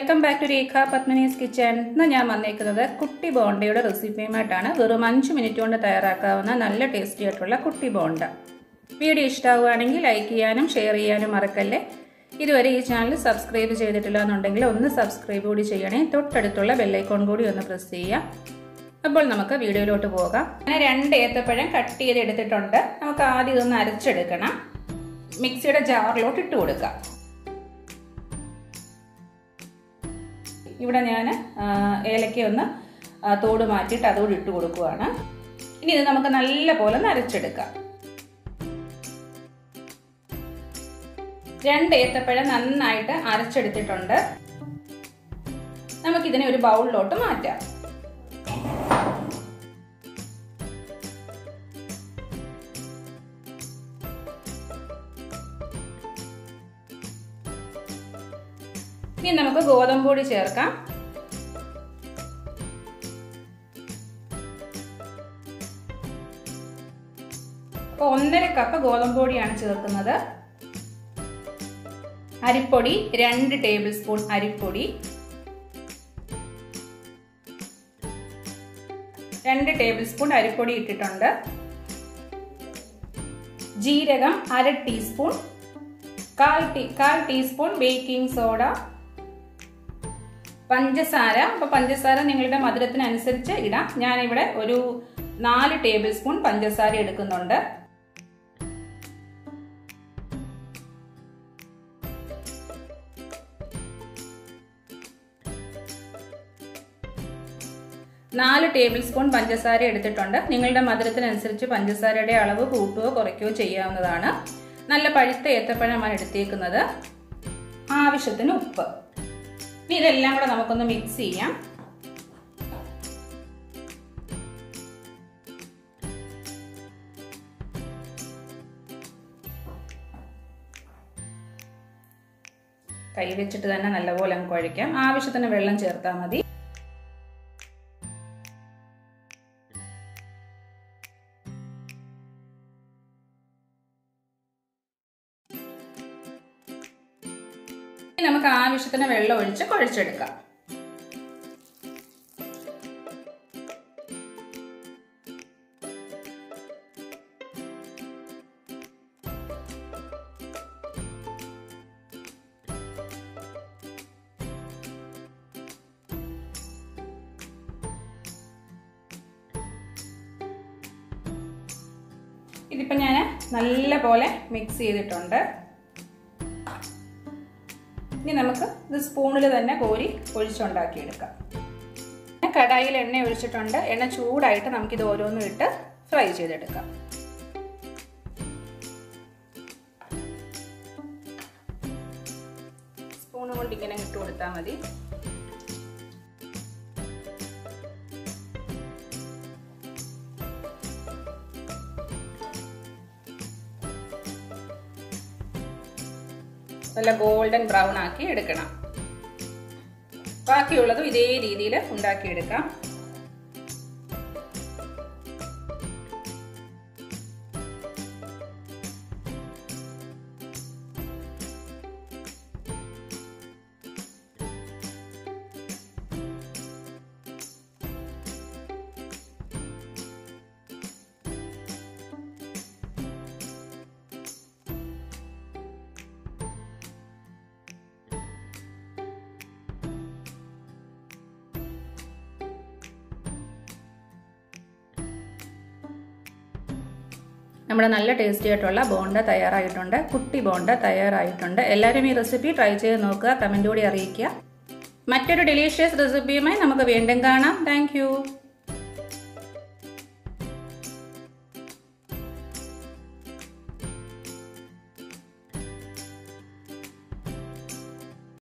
welcome back to Rekha Padmini's kitchen ഇന്ന് ഞാൻ വന്നേക്കുന്നത് കുട്ടി ബോണ്ടയുടെ റെസിപ്പിയുമായിട്ടാണ് വെറും അഞ്ച് മിനിറ്റ് കൊണ്ട് തയ്യാറാക്കാവുന്ന നല്ല ടേസ്റ്റി ആയിട്ടുള്ള കുട്ടി ബോണ്ട വീഡിയോ ഇഷ്ടമാവുകയാണെങ്കിൽ ലൈക്ക് ചെയ്യാനും ഷെയർ ചെയ്യാനും മറക്കല്ലേ ഇതുവരെ ഈ ചാനൽ സബ്സ്ക്രൈബ് ചെയ്തിട്ടില്ല എന്നുണ്ടെങ്കിൽ ഒന്ന് സബ്സ്ക്രൈബ് കൂടി ചെയ്യണേ തൊട്ടടുത്തുള്ള ബെല്ലൈക്കോൺ കൂടി ഒന്ന് പ്രസ് ചെയ്യാം അപ്പോൾ നമുക്ക് വീഡിയോയിലോട്ട് പോകാം അങ്ങനെ രണ്ട് ഏത്തപ്പഴം കട്ട് ചെയ്ത് എടുത്തിട്ടുണ്ട് നമുക്ക് ആദ്യം ഇതൊന്ന് അരച്ചെടുക്കണം മിക്സിയുടെ ജാറിലോട്ട് ഇട്ട് കൊടുക്കാം ഇവിടെ ഞാൻ ഏലക്ക ഒന്ന് തോട് മാറ്റിയിട്ട് അതോട് ഇട്ട് കൊടുക്കുവാണ് ഇനി ഇത് നമുക്ക് നല്ല പോലെ നരച്ചെടുക്കാം രണ്ട് ഏത്തപ്പഴം നന്നായിട്ട് അരച്ചെടുത്തിട്ടുണ്ട് നമുക്കിതിനെ ഒരു ബൗളിലോട്ട് മാറ്റാം ഇനി നമുക്ക് ഗോതമ്പ് പൊടി ചേർക്കാം അപ്പോൾ ഒന്നര കപ്പ് ഗോതമ്പ് പൊടിയാണ് ചേർക്കുന്നത് അരിപ്പൊടി രണ്ട് ടേബിൾ സ്പൂൺ അരിപ്പൊടി രണ്ട് ടേബിൾ സ്പൂൺ അരിപ്പൊടി ഇട്ടിട്ടുണ്ട് ജീരകം അര ടീസ്പൂൺ കാൽ ടീ കാൽ ടീസ്പൂൺ ബേക്കിംഗ് സോഡ പഞ്ചസാര അപ്പോൾ പഞ്ചസാര നിങ്ങളുടെ മധുരത്തിനനുസരിച്ച് ഇടാം ഞാനിവിടെ ഒരു നാല് ടേബിൾ സ്പൂൺ പഞ്ചസാര എടുക്കുന്നുണ്ട് നാല് ടേബിൾ സ്പൂൺ പഞ്ചസാര എടുത്തിട്ടുണ്ട് നിങ്ങളുടെ മധുരത്തിനനുസരിച്ച് പഞ്ചസാരയുടെ അളവ് കൂട്ടുകയോ കുറയ്ക്കുകയോ ചെയ്യാവുന്നതാണ് നല്ല പഴുത്ത ഏത്തപ്പഴമാണ് എടുത്തേക്കുന്നത് ആവശ്യത്തിന് ഉപ്പ് ഇനി ഇതെല്ലാം കൂടെ നമുക്കൊന്ന് മിക്സ് ചെയ്യാം കൈ വെച്ചിട്ട് തന്നെ നല്ലപോലെ അങ്ങ് കുഴയ്ക്കാം ആവശ്യത്തിന് വെള്ളം ചേർത്താൽ മതി നമുക്ക് ആവശ്യത്തിന് വെള്ളം ഒഴിച്ച് കുഴച്ചെടുക്കാം ഇതിപ്പോൾ ഞാൻ നല്ല പോലെ മിക്സ് ചെയ്തിട്ടുണ്ട് ഇനി നമുക്ക് ഇത് സ്പൂണിൽ തന്നെ കോരി ഒഴിച്ചുണ്ടാക്കിയെടുക്കാം കടായിൽ എണ്ണ ഒഴിച്ചിട്ടുണ്ട് എണ്ണ ചൂടായിട്ട് നമുക്കിത് ഓരോന്നും ഇട്ട് ഫ്രൈ ചെയ്തെടുക്കാം സ്പൂൺ കൊണ്ട് ഇങ്ങനെ ഇട്ട് കൊടുത്താൽ മതി നല്ല ഗോൾഡൻ ബ്രൗൺ ആക്കി എടുക്കണം ബാക്കിയുള്ളതും ഇതേ രീതിയിൽ ഉണ്ടാക്കിയെടുക്കാം നമ്മുടെ നല്ല ടേസ്റ്റി ആയിട്ടുള്ള ബോണ്ട തയ്യാറായിട്ടുണ്ട് കുട്ടി ബോണ്ട തയ്യാറായിട്ടുണ്ട് എല്ലാവരും ഈ റെസിപ്പി ട്രൈ ചെയ്ത് നോക്കുക കമൻറ്റ് കൂടി അറിയിക്കുക മറ്റൊരു ഡെലീഷ്യസ് റെസിപ്പിയുമായി നമുക്ക് വീണ്ടും കാണാം താങ്ക്